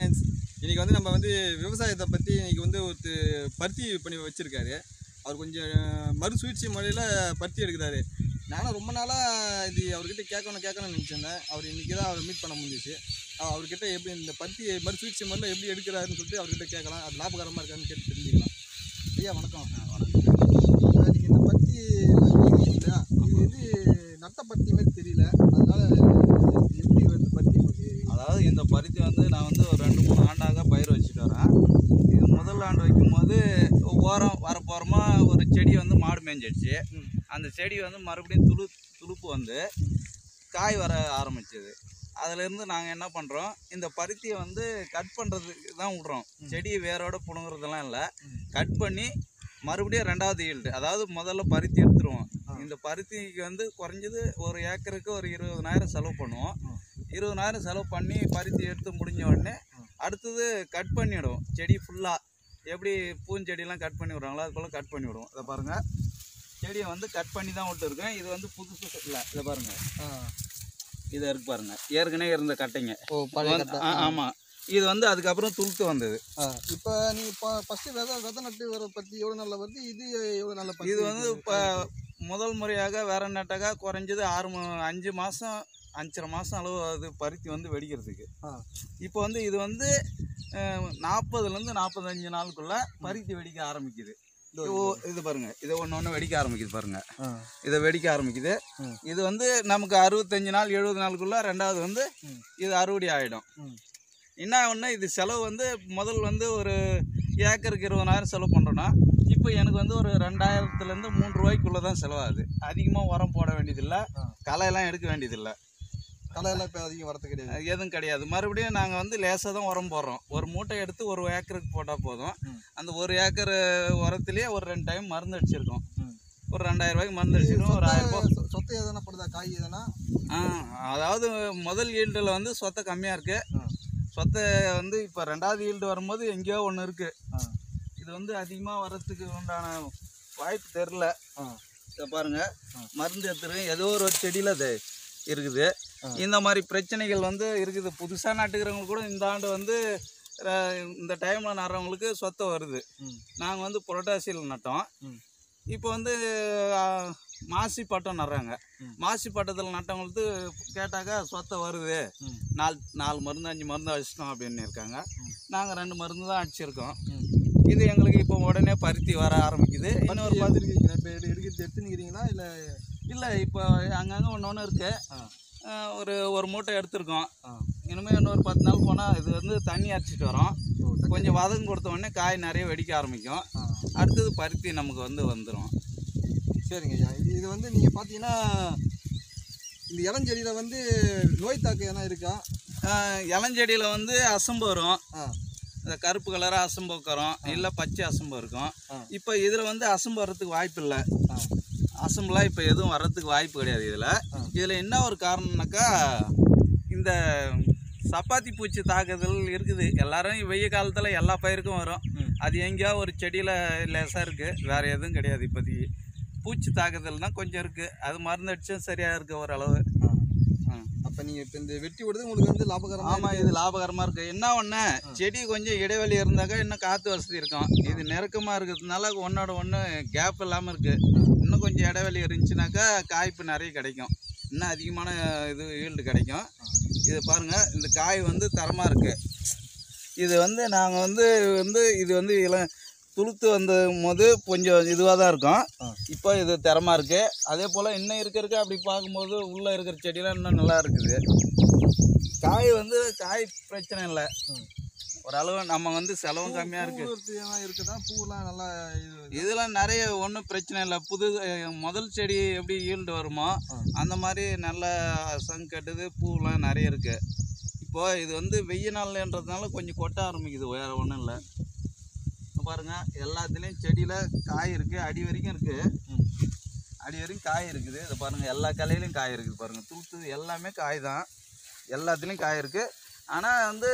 Friends இன்னைக்கு வந்து நம்ம வந்து விவசாயத்தை பற்றி இன்னைக்கு வந்து ஒரு பருத்தி பண்ணி வச்சுருக்காரு அவர் கொஞ்சம் மறுசுழற்சி முறையில் பருத்தி எடுக்கிறாரு நானும் ரொம்ப நாளாக இது அவர்கிட்ட கேட்கணும் கேட்கணும்னு நினச்சிருந்தேன் அவர் இன்றைக்கி தான் அவர் மீட் பண்ண முடிஞ்சிச்சு அஹ் அவர்கிட்ட எப்படி இந்த பருத்தி மறுசுழற்சி முறையில் எப்படி எடுக்கிறாருன்னு சொல்லிட்டு அவர்கிட்ட கேட்கலாம் அது லாபகரமாக இருக்கான்னு கேட்டு தெரிஞ்சுக்கலாம் ஐயா வணக்கம் வணக்கம் நீங்கள் இந்த பருத்தி இல்லையா இது இது நட்ட பருத்தி மாதிரி தெரியல அதனால எப்படி வந்து பருத்தி உங்களுக்கு அதாவது இந்த பருத்தி வந்து நான் வந்து ஒரு ரெண்டு மூணு ஆண்டாக பயிர் வச்சுட்டு வரேன் இது முதல் ஆண்டு வைக்கும்போது ஓரம் வரப்போரமா ஒரு செடி வந்து மாடு மேய்ஞ்சிடுச்சு ம். அந்த செடி வந்து மறுபடியும் துளு துளுப்பு வந்து காய் வர ஆரம்பிச்சது அதுலேருந்து நாங்கள் என்ன பண்ணுறோம் இந்த பருத்தியை வந்து கட் பண்ணுறதுக்கு தான் விட்றோம் செடியை வேரோட புடுங்குறதெல்லாம் இல்லை ம். கட் பண்ணி மறுபடியும் ரெண்டாவது ஈல்டு அதாவது முதல்ல பருத்தி எடுத்துருவோம் ஆ. இந்த பருத்திக்கு வந்து குறைஞ்சது ஒரு ஏக்கருக்கு ஒரு இருபதனாயிரம் செலவு பண்ணுவோம் ம். இருபதனாயிரம் செலவு பண்ணி பருத்தி எடுத்து முடிஞ்ச உடனே ம். அடுத்தது கட் பண்ணிவிடுவோம் செடி ஃபுல்லாக எப்படி பூஞ்செடியெல்லாம் கட் பண்ணி விடுறாங்களோ அது போல் கட் பண்ணி விடுவோம் இதை பாருங்கள் செடியை வந்து கட் பண்ணி தான் விட்டுருக்கேன் இது வந்து புதுசு இல்லை இதை பாருங்கள் இதை இருக்கு பாருங்கள் ஏற்கனவே இருந்த கட்டைங்க ஓ பழைய கட்டை ஆமாம் இது வந்து அதுக்கப்புறம் துளுத்து வந்தது இப்போ நீங்கள் இப்போ ஃபஸ்ட்டு விதை விதை நட்டு வர பருத்தி எவ்வளோ நல்ல வருது இது எவ்வளோ நல்ல பருத்தி இது வந்து இப்போ முதல் முறையாக வேற நட்டாக்கா குறைஞ்சது ஆறு மா- அஞ்சு மாதம் அஞ்சரை மாதம் அளவு அது பருத்தி வந்து வெடிக்கிறதுக்கு ஆ. இப்போ வந்து இது வந்து நாற்பதுலேருந்து நாற்பத்தஞ்சு நாளுக்குள்ள பருத்தி வெடிக்க ஆரம்பிக்குது இதோ ஓ இது பாருங்க இதை ஒன்று ஒன்று வெடிக்க ஆரம்பிக்குது பாருங்க ஆ. இதை வெடிக்க ஆரம்பிக்குது ம். இது வந்து நமக்கு அறுபத்தஞ்சு நாள் எழுபது நாளுக்குள்ள ரெண்டாவது வந்து ம். இது அறுவடை ஆகிடும் ம். என்ன ஒன்று இது செலவு வந்து முதல் வந்து ஒரு ஏக்கருக்கு இருபதாயிரம் செலவு பண்ணுறோன்னா இப்போ எனக்கு வந்து ஒரு ரெண்டாயிரத்துலேருந்து மூணு ரூபாய்க்குள்ளே தான் செலவாகுது அதிகமாக உரம் போட வேண்டியதில்லை ஆ. களையெல்லாம் எடுக்க வேண்டியதில்லை களையெல்லாம் இப்போ அதிகம் வரது கிடையாது அது எதுவும் கிடையாது மறுபடியும் நாங்கள் வந்து லேசாக தான் உரம் போடுறோம் ஒரு மூட்டை எடுத்து ஒரு ஏக்கருக்கு போட்டால் போதும் ம். அந்த ஒரு ஏக்கர் உரத்துலேயே ஒரு ரெண்டு டைம் மருந்து அடிச்சிருக்கோம் ம். ஒரு ரெண்டாயிரம் ரூபாய்க்கு மருந்து அடிச்சிருக்கோம் ஒரு ஆயிரம் ரூபாய் சொத்தை- சொத்தை எதனா படுதா காய் எதனா ஆ அதாவது முதல் ஈல்டில் வந்து சொத்தை கம்மியாக இருக்குது ஆ. சொத்தை வந்து இப்போ ரெண்டாவது ஈல்டு வரும்போது எங்கேயோ ஒன்று இருக்குது ஆ. இது வந்து அதிகமாக வர்றதுக்கு உண்டான வாய்ப்பு தெரில ஆ. இதை பாருங்க ஆ. மருந்து எடுத்துருக்கேன் ஏதோ ஒரு செடியில் அது இருக்குது ஆ. இந்த மாதிரி பிரச்சனைகள் வந்து இருக்குது புதுசாக நட்டுக்கிறவங்க கூட இந்த ஆண்டு வந்து அஹ், இந்த டைமில் நடுறவங்களுக்கு சொத்தை வருது ம். நாங்கள் வந்து புரட்டாசியில் நட்டோம் ம். இப்போ வந்து அஹ், மாசி பட்டம் நடுறாங்க ம். மாசி பட்டத்தில் நட்டவங்களுக்கு கேட்டாக்கா சொத்தை வருது ம். நாலு நாலு மருந்து அஞ்சு மருந்து அடிச்சிட்டோம் அப்படின்னு இருக்காங்க ம். நாங்கள் ரெண்டு மருந்து தான் அடிச்சிருக்கோம் ம். இது எங்களுக்கு இப்போ உடனே பருத்தி வர ஆரம்பிக்குது இன்னொரு பருத்தி எடுத்துருக்கீங்களா இப்போ எடு எடுக்கிறது எடுத்துக்கிறீங்களா இல்லை இல்லை இப்போ அங்கங்கே ஒன்று ஒன்று இருக்கு ஆ. அஹ் ஒரு ஒரு மூட்டை எடுத்திருக்கோம் ஆ. இனிமேல் இன்னொரு பத்து நாள் போனால் இது வந்து தண்ணி அரைச்சிட்டு வரோம் கொஞ்சம் வதங்க கொடுத்த உடனே காய் நிறைய வெடிக்க ஆரம்பிக்கும் ஆ. அடுத்தது பருத்தி நமக்கு வந்து வந்துடும் சரிங்க ஐயா இது இது வந்து நீங்கள் பார்த்தீங்கன்னா இந்த இளஞ்செடியில் வந்து நோய் தாக்கம் எதனா இருக்கா இளஞ்செடியில் வந்து அசம்பு வரும் ஆ இந்த கருப்பு கலராக அசம்பு உட்காரும் இல்லை பச்சை அசம்பு இருக்கும் ஆ. இப்போ இதில் வந்து அசம்பு வர்றதுக்கு வாய்ப்பு இல்லை ஆ அசம்புலாம் இப்போ எதுவும் வர்றதுக்கு வாய்ப்பு கிடையாது இதில் ஆ. இதில் என்ன ஒரு காரணம்னாக்கா இந்த சப்பாத்தி பூச்சி தாக்குதல் இருக்குது எல்லாரும் வெய்ய காலத்தில் எல்லா பயிருக்கும் வரும் ம். அது எங்கேயோ ஒரு செடியில் லேசாக இருக்குது வேறு எதுவும் கிடையாது இப்போதைக்கு பூச்சி தாக்குதல் தான் கொஞ்சம் இருக்குது அது மருந்து அடிச்சும் சரியாக இருக்குது ஓரளவு ஆ அப்போ நீங்கள் இப்போ இந்த வெட்டி விடுறது உங்களுக்கு வந்து லாபகரமாக ஆமாம் இது லாபகரமாக இருக்குது என்ன ஒன்று செடி கொஞ்சம் இடைவெளி இருந்தாக்கா இன்னும் காற்று வசதி இருக்கும் இது நெருக்கமாக இருக்கிறதுனால ஒன்றோட ஒன்று கேப் இல்லாமல் இருக்குது இன்னும் கொஞ்சம் இடைவெளி இருந்துச்சுனாக்கா காய்ப்பு நிறைய கிடைக்கும் இன்னும் அதிகமான இது ஈல்டு கிடைக்கும் இது பாருங்கள் இந்த காய் வந்து தரமாக இருக்குது இது வந்து நாங்கள் வந்து வந்து இது வந்து இளம் துளுத்து வந்த போது கொஞ்சம் இதுவாக தான் இருக்கும் ஆ. இப்போ இது தரமாக இருக்குது அதே போல் இன்னும் இருக்க இருக்க அப்படி பார்க்கும்போது உள்ளே இருக்கிற செடியெல்லாம் இன்னும் நல்லா இருக்குது காய் வந்து காய் பிரச்சனை இல்லை ம். ஓரளவு நம்ம வந்து செலவும் கம்மியாக இருக்குது பூ எதனா இருக்குதா பூலாம் நல்லா இது இதெல்லாம் நிறைய ஒன்றும் பிரச்சனை இல்லை புது அஹ், முதல் செடி எப்படி ஈல்டு வருமோ ஆ. அந்த மாதிரி நல்ல சங்கு கட்டுது பூலாம் நிறைய இருக்குது இப்போ இது வந்து வெய்ய நாள்ன்றதுனால கொஞ்சம் கொட்ட ஆரம்பிக்குது வேற ஒன்றும் இல்லை பாருங்க எல்லாத்துலேயும் செடியில் காய் இருக்குது அடி வரைக்கும் இருக்குது ம். அடி வரைக்கும் காய் இருக்குது இதை பாருங்கள் எல்லா கலையிலையும் காய் இருக்குது பாருங்கள் தூத்து எல்லாமே காய் தான் எல்லாத்துலேயும் காய் இருக்குது ஆனால் வந்து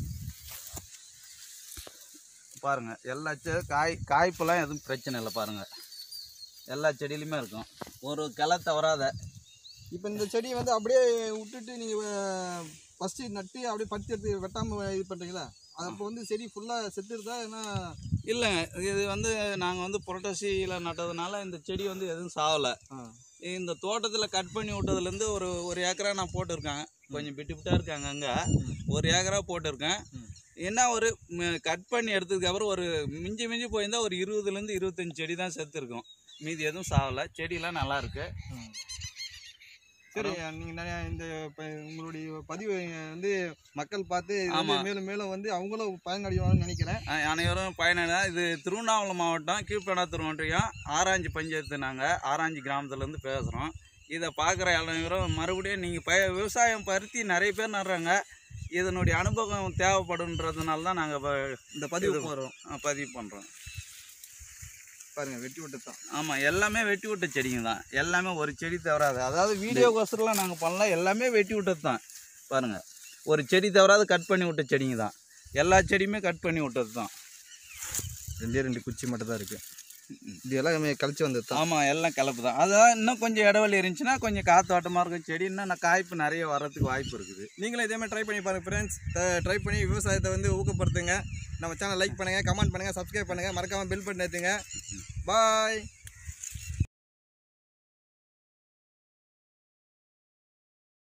பாருங்கள் எல்லா செ காய் காய்ப்பெல்லாம் எதுவும் பிரச்சனை இல்லை பாருங்கள் எல்லா செடியிலையுமே இருக்கும் ஒரு கிளை தவறாத இப்போ இந்த செடியை வந்து அப்படியே விட்டுட்டு நீங்கள் ஃபஸ்ட்டு நட்டு அப்படியே பருத்தி எடுத்து வெட்டாமல் இது பண்ணுறீங்களா அது அப்போ வந்து செடி ஃபுல்லாக செத்துருதா ஏன்னா இல்லைங்க இது வந்து நாங்கள் வந்து புரட்டாசியில் நட்டதுனால இந்த செடி வந்து எதுவும் சாவலை ஆ இந்த தோட்டத்தில் கட் பண்ணி விட்டதுலேருந்து ஒரு ஒரு ஏக்கரா நான் போட்டிருக்கேன் கொஞ்சம் பிட்டு பிட்டாக இருக்காங்க அங்கே ஒரு ஏக்கரா போட்டிருக்கேன் ம். என்ன ஒரு கட் பண்ணி எடுத்ததுக்கு அப்புறம் ஒரு மிஞ்சி மிஞ்சி போயிருந்தா ஒரு இருபதுலேருந்து இருபத்தஞ்சு செடி தான் செத்துருக்கும் மீதி எதுவும் சாவலை செடியெல்லாம் நல்லா இருக்கு சரி நீங்கள் இந்த இப்போ உங்களுடைய பதிவு வந்து மக்கள் பார்த்து இது வந்து ஆமா. மேலும் மேலும் வந்து அவங்களும் பயனடைவாங்கன்னு நினைக்கிறேன் அஹ் அனைவரும் பயனாளி இது திருவண்ணாமலை மாவட்டம் கீழ்பெண்ணாத்தூர் ஒன்றியம் ஆராய்ச்சி பஞ்சாயத்து நாங்கள் ஆராய்ச்சி கிராமத்துலேருந்து பேசுகிறோம் இதை பார்க்குற அனைவரும் மறுபடியும் நீங்கள் பய விவசாயம் பருத்தி நிறைய பேர் நடுறாங்க இதனுடைய அனுபவம் தேவைப்படுன்றதுனால தான் நாங்கள் இந்த பதிவு இது- போகிறோம் பதிவு பண்ணுறோம் பாருங்க வெட்டி விட்டு தான் ஆமாம் எல்லாமே வெட்டி விட்ட செடிங்க தான் எல்லாமே ஒரு செடி தவறாது அதாவது வீடியோக்கோசரம்லாம் நாங்கள் பண்ணலாம் எல்லாமே வெட்டி விட்டது தான் பாருங்கள் ஒரு செடி தவறாது கட் பண்ணி விட்ட செடிங்க தான் எல்லா செடியுமே கட் பண்ணி விட்டது தான் ரெண்டே ரெண்டு குச்சி மட்டும் தான் இருக்குது இது எல்லாமே கழிச்சு வந்தது தான் ஆமாம் எல்லாம் கலப்பு தான் அதான் இன்னும் கொஞ்சம் இடைவெளி இருந்துச்சுன்னா கொஞ்சம் காத்தோட்டமாக இருக்கும் செடி இன்னும் நான் காய்ப்பு நிறைய வர்றதுக்கு வாய்ப்பு இருக்குது நீங்களும் இதே மாதிரி ட்ரை பண்ணி பாருங்க ஃப்ரெண்ட்ஸ் ட்ரை பண்ணி விவசாயத்தை வந்து ஊக்கப்படுத்துங்க நம்ம சேனல் லைக் பண்ணுங்கள் கமெண்ட் பண்ணுங்கள் சப்ஸ்கிரைப் பண்ணுங்கள் மறக்காமல் பில் பண்ணி ஏற்றுங்க பாய்